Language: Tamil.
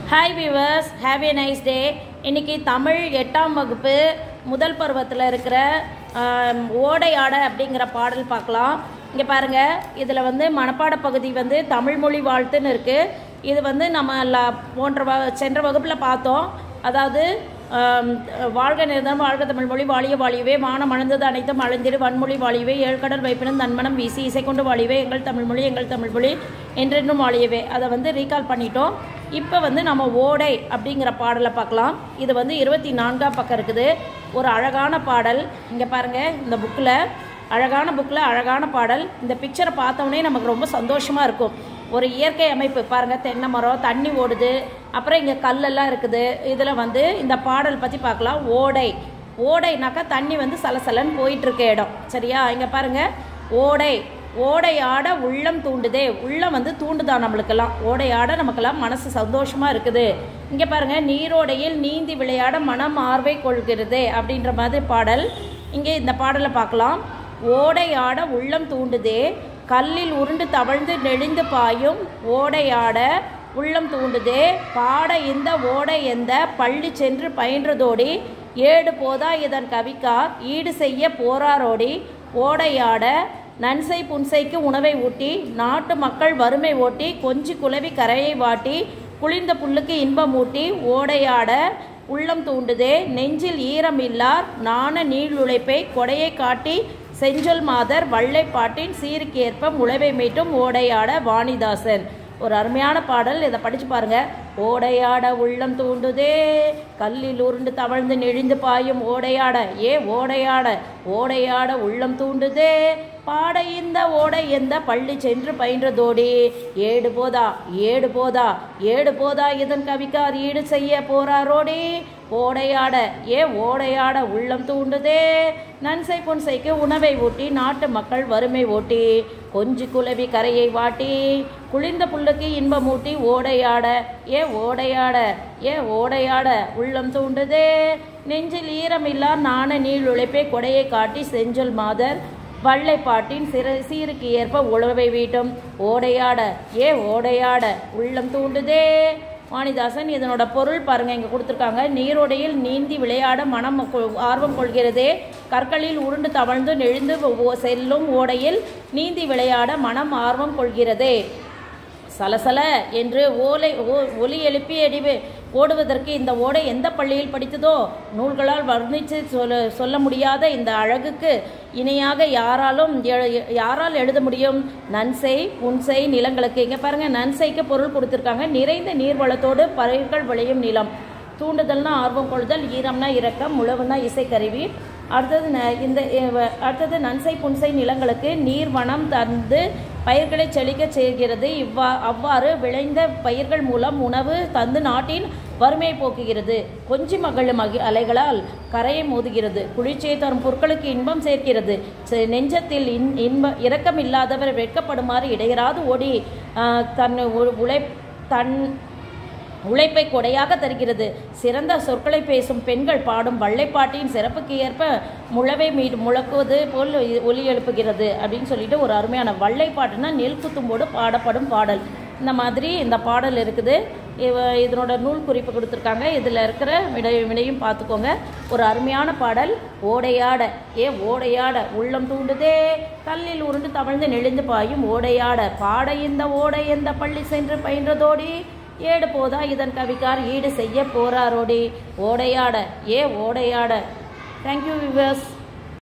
hi viewers have a nice day இன்னைக்கு தமிழ் எட்டாம் வகுப்பு முதல் பருவத்தில் இருக்கிற ஆம், ஓடை ஆட அப்படிங்கிற பாடல் பார்க்கலாம் இங்கே பாருங்க இதில் வந்து மனப்பாட பகுதி வந்து தமிழ் மொழி வாழ்த்துன்னு இருக்குது இது வந்து நம்ம ல- போன்ற வ சென்ற வகுப்பில் பார்த்தோம் அதாவது ஆம், வாழ்க நிறுத்தம் வாழ்க தமிழ் மொழி வாழிய வாழியவே வானம் அழுந்தது அனைத்தும் அழிந்திடு வன்மொழி வாழியவே ஏழ்கடல் வைப்பினும் நன்மனம் வீசி இசை கொண்டு வாழியவே எங்கள் தமிழ் மொழி எங்கள் தமிழ் மொழி என்றென்றும் வாழியவே அதை வந்து ரீகால் பண்ணிட்டோம் இப்போ வந்து நம்ம ஓடை அப்படிங்கிற பாடலை பார்க்கலாம் இது வந்து இருபத்தி நான்காம் பக்கம் இருக்குது ஒரு அழகான பாடல் இங்கே பாருங்கள் இந்த புக்கில் அழகான புக்கில் அழகான பாடல் இந்த பிக்சரை பார்த்தோன்னே நமக்கு ரொம்ப சந்தோஷமாக இருக்கும் ஒரு இயற்கை அமைப்பு பாருங்கள் தென்னை மரம் தண்ணி ஓடுது அப்புறம் இங்கே கல்லெல்லாம் இருக்குது இதில் வந்து இந்த பாடல் பற்றி பார்க்கலாம் ஓடை ஓடைனாக்கா தண்ணி வந்து சலசலன்னு போயிட்டு இருக்க இடம் சரியா இங்கே பாருங்கள் ஓடை ஓடை ஆட உள்ளம் தூண்டுதே உள்ளம் வந்து தூண்டுதான் நம்மளுக்கெல்லாம் ஓடை ஆட நமக்கெல்லாம் மனசு சந்தோஷமாக இருக்குது இங்கே பாருங்கள் நீரோடையில் நீந்தி விளையாட மனம் ஆர்வை கொள்கிறதே அப்படின்ற மாதிரி பாடல் இங்கே இந்த பாடலை பார்க்கலாம் ஓடை ஆட உள்ளம் தூண்டுதே கல்லில் உருண்டு தவழ்ந்து நெளிந்து பாயும் ஓடை ஆட உள்ளம் தூண்டுதே பாட இந்த ஓடை எந்த பள்ளி சென்று பயின்றதோடி ஏடு போதா இதன் கவிக்கார் ஈடு செய்ய போராரோடி ஓடையாட நன்சை புன்சைக்கு உணவை ஊட்டி நாட்டு மக்கள் வறுமை ஓட்டி கொஞ்சி குலவி கரையை வாட்டி குளிர்ந்த புல்லுக்கு இன்பம் ஊட்டி ஓடையாட உள்ளம் தூண்டுதே நெஞ்சில் ஈரம் இல்லார் நாண நீளுழைப்பை கொடையை காட்டி செஞ்சொல் மாதர் வள்ளைப்பாட்டின் சீருக்கு ஏற்ப முளைவை மீட்டும் ஓடையாட வாணிதாசன் ஒரு அருமையான பாடல் இதை படிச்சு பாருங்க ஓடையாட உள்ளம் தூண்டுதே கல்லில் உருண்டு தவழ்ந்து நெழிந்து பாயும் ஓடையாட ஏ ஓடையாட ஓடையாட உள்ளம் தூண்டுதே பாட இந்த ஓடை எந்த பள்ளி சென்று பயின்றதோடி ஏடு போதா ஏடு போதா ஏடு போதா இதன் கவிக்கார் ஈடு செய்ய போறாரோடி ஓடையாட ஏ ஓடையாட உள்ளம் தூண்டுதே நன்சை பொன்சைக்கு உணவை ஊட்டி நாட்டு மக்கள் வறுமை ஓட்டி கொஞ்சி குலவி கரையை வாட்டி குளிர்ந்த புல்லுக்கு இன்பமூட்டி ஓடையாட ஏ ஓடையாட ஏ ஓடையாட உள்ளம் தூண்டுதே நெஞ்சில் ஈரமில்லா நாண நீள் உழைப்பை கொடையை காட்டி செஞ்சொல் மாதர் வள்ளைப்பாட்டின் சிற சீருக்கு ஏற்ப உழவை வீட்டும் ஓடையாட ஏ ஓடையாட உள்ளம் தூண்டுதே வாணிதாசன் இதனோட பொருள் பாருங்க இங்க கொடுத்துருக்காங்க நீரோடையில் நீந்தி விளையாட மனம் கொ- ஆர்வம் கொள்கிறதே கற்களில் உருண்டு தவழ்ந்து நெழுந்து ஓ- செல்லும் ஓடையில் நீந்தி விளையாட மனம் ஆர்வம் கொள்கிறதே சலசல என்று ஓலை ஓ- ஒலி எழுப்பி அடிவு ஓடுவதற்கு இந்த ஓடை எந்த பள்ளியில் படித்ததோ நூல்களால் வர்ணித்து சொல்ல சொல்ல முடியாத இந்த அழகுக்கு இணையாக யாராலும் எ- யாரால் எழுத முடியும் நன்செய் புன்செய் நிலங்களுக்கு இங்கே பாருங்க நன்செய்க்கு பொருள் கொடுத்துருக்காங்க நிறைந்த நீர்வளத்தோடு பயிர்கள் விளையும் நிலம் தூண்டுதல்னா ஆர்வம் கொள்ளுதல் ஈரம்னா இரக்கம் முழவுனா இசைக்கருவி அடுத்தது ந- இந்த இவ- அடுத்தது நன்சை புன்சை நிலங்களுக்கு நீர் வனம் தந்து பயிர்களை செழிக்க செய்கிறது இவ்வா அவ்வாறு விளைந்த பயிர்கள் மூலம் உணவு தந்து நாட்டின் வறுமையை போக்குகிறது கொஞ்சி மகளும் அகி- அலைகளால் கரையை மோதுகிறது குளிர்ச்சியை தரும் பொருட்களுக்கு இன்பம் சேர்க்கிறது செ- நெஞ்சத்தில் இன் இன்ப இரக்கம் இல்லாதவர் வெட்கப்படுமாறு இடையராது ஓடி ஆஹ், தன் உ- உழை தன் உழைப்பை கொடையாக தருகிறது சிறந்த சொற்களை பேசும் பெண்கள் பாடும் வள்ளைப்பாட்டின் சிறப்புக்கு ஏற்ப முழவை மீ முழக்குவது போல் இ- ஒலி எழுப்புகிறது அப்படின்னு சொல்லிட்டு ஒரு அருமையான வள்ளைப்பாட்டுனா நெல் குத்தும்போது பாடப்படும் பாடல் இந்த மாதிரி இந்த பாடல் இருக்குது இவ இதனோட நூல் குறிப்பு கொடுத்துருக்காங்க இதில் இருக்கிற விடை விடையும் பார்த்துக்கோங்க ஒரு அருமையான பாடல் ஓடையாட ஏ ஓடையாட உள்ளம் தூண்டுதே கல்லில் உருண்டு தவழ்ந்து நெளிந்து பாயும் ஓடையாட பாட இந்த ஓடை எந்த பள்ளி சென்று பயின்றதோடி ஏடு போதா இதன் கவிக்கார் ஈடு செய்ய போறாரோடி ஓடையாட ஏ ஓடையாட தேங்க்யூ விவர்ஸ்